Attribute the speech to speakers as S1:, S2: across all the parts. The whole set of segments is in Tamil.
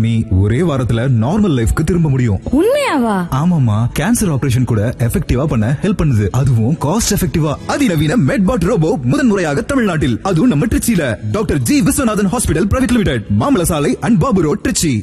S1: பண்ணி ஒரே வாரத்துல நார்மல் லைஃப்க்கு திரும்ப முடியும்
S2: உண்மையாவா
S1: ஆமாமா கேன்சர் ஆபரேஷன் கூட எஃபெக்டிவா பண்ண ஹெல்ப் பண்ணுது அதுவும் காஸ்ட் எஃபெக்டிவா அதிநவீன மெட்பாட் ரோபோ முதன்முறையாக தமிழ்நாட்டில் அதுவும் நம்ம திருச்சியில doctor G Viswanathan hospital private limited மாமல சாலை அண்ட் பாபு ரோட் திருச்சி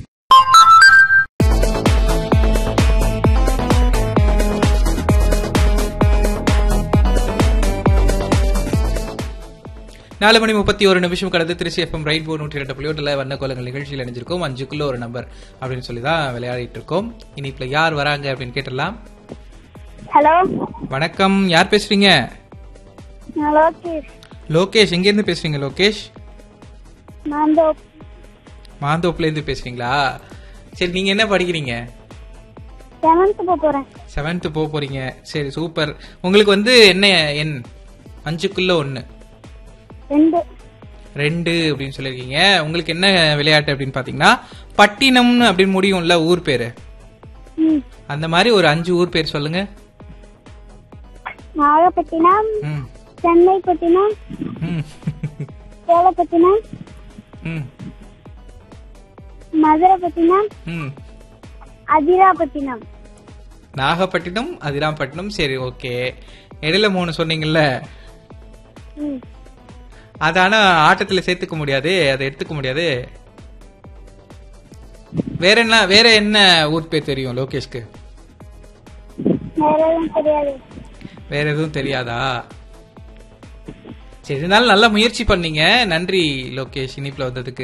S3: நாலு மணி முப்பத்தி ஒரு நிமிஷம் கடந்து திருச்சி எஃப்எம் ரெயின்போ நூற்றி ரெண்டு புள்ளியோட்டில் வண்ண கோலங்கள் நிகழ்ச்சியில் இணைஞ்சிருக்கோம் அஞ்சுக்குள்ள ஒரு நம்பர் அப்படின்னு சொல்லி தான் விளையாடிட்டு இருக்கோம் இனிப்புல யார் வராங்க அப்படின்னு கேட்டலாம்
S4: ஹலோ
S3: வணக்கம் யார் பேசுறீங்க
S4: நான் லோகேஷ்
S3: லோகேஷ் எங்க இருந்து பேசுறீங்க லோகேஷ்
S4: நான் இந்த
S3: மாந்தோப்புல இருந்து பேசுறீங்களா சரி நீங்க என்ன படிக்கிறீங்க
S4: செவன்த் போக போறேன்
S3: செவன்த் போக போறீங்க சரி சூப்பர் உங்களுக்கு வந்து என்ன எண் அஞ்சுக்குள்ள ஒன்னு
S4: ரெண்டு
S3: ரெண்டு அப்படின்னு சொல்லியிருக்கீங்க உங்களுக்கு என்ன விளையாட்டு அப்படின்னு பாத்தீங்கன்னா பட்டினம்னு அப்படின்னு முடியும்ல ஊர் பேரு
S4: ம்
S3: அந்த மாதிரி ஒரு அஞ்சு ஊர் பேர் சொல்லுங்க
S4: நாகப்பட்டினம்
S3: ம்
S4: சென்னைப்பட்டினம்
S3: ம்
S4: சேலப்பட்டினம்
S3: ம்
S4: மதுரைப்பட்டினம்
S3: ம்
S4: அதிராப்பட்டினம்
S3: நாகப்பட்டினம் அதிராம்பட்டினம் சரி ஓகே இடையில மூணு சொன்னீங்கல்ல
S4: ம்
S3: அது ஆனா ஆட்டத்துல சேர்த்துக்க முடியாது அதை எடுத்துக்க முடியாது வேற என்ன வேற என்ன ஊர் பேர் தெரியும் லோகேஷ்க்கு
S4: வேற எதுவும் தெரியாது
S3: வேற எதுவும் தெரியாதா சரி இருந்தாலும் நல்லா முயற்சி பண்ணீங்க நன்றி லோகேஷ் இனிப்புல வந்ததுக்கு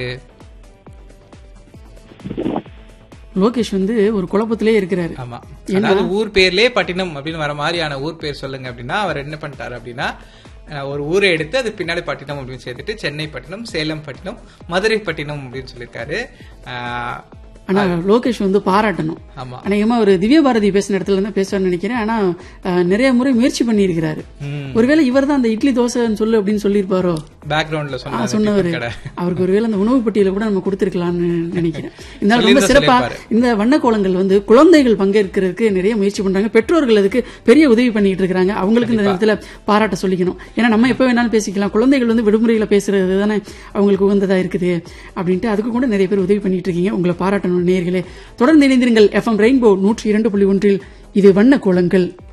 S5: லோகேஷ் வந்து ஒரு குழப்பத்திலே இருக்கிறாரு
S3: ஆமா அதாவது ஊர் பேர்லயே பட்டினம் அப்படின்னு வர மாதிரியான ஊர் பேர் சொல்லுங்க அப்படின்னா அவர் என்ன பண்ணிட்டாரு அப்படின்னா அஹ், ஒரு ஊரை எடுத்து அது பின்னாடி பட்டினம் அப்படின்னு சேர்த்துட்டு சென்னை பட்டினம் சேலம் பட்டினம் மதுரை பட்டினம் அப்படின்னு சொல்லியிருக்காரு அஹ்,
S5: ஆனா லோகேஷ் வந்து பாராட்டணும்
S3: ஆமா
S5: அநேகமா ஒரு திவ்ய பாரதி பேசின இடத்துல தான் பேசுவார்னு நினைக்கிறேன் ஆனா அஹ், நிறைய முறை முயற்சி பண்ணியிருக்கிறாரு
S3: ம்.
S5: ஒருவேளை இவர் தான் அந்த இட்லி தோசைன்னு சொல்லு அப்படின்னு சொல்லியிருப்பாரோ
S3: பேக்ரவுண்ட்ல
S5: ஆ,
S3: சொன்ன
S5: சொன்னவரு
S3: கடை
S5: அவருக்கு ஒருவேளை அந்த உணவு பட்டியல கூட நம்ம கொடுத்திருக்கலாம்னு நினைக்கிறேன் இருந்தாலும் ரொம்ப
S3: சொல்லியிருந்தா
S5: சிறப்பா
S3: சொல்லியிருப்பாரு.
S5: இந்த வண்ணக்கோலங்கள் வந்து குழந்தைகள் பங்கேற்கிறதுக்கு நிறைய முயற்சி பண்றாங்க பெற்றோர்கள் அதுக்கு பெரிய உதவி பண்ணிட்டு இருக்காங்க அவங்களுக்கு இந்த நேரத்துல பாராட்ட சொல்லிக்கணும் ஏன்னா நம்ம எப்ப வேணாலும் பேசிக்கலாம் குழந்தைகள் வந்து விடுமுறையில பேசுறது தானே அவங்களுக்கு உகந்ததா இருக்குது அப்படின்ட்டு அதுக்கு கூட நிறைய பேர் உதவி பண்ணிட்டு இருக்கீங்க உங்களை பாராட்டணும் நேர்களே தொடர்ந்து இணைந்திருங்கள் எஃப்எம் ரெயின்போ நூற்றி இரண்டு புள்ளி ஒன்றில் இது வண்ண கோலங்கள்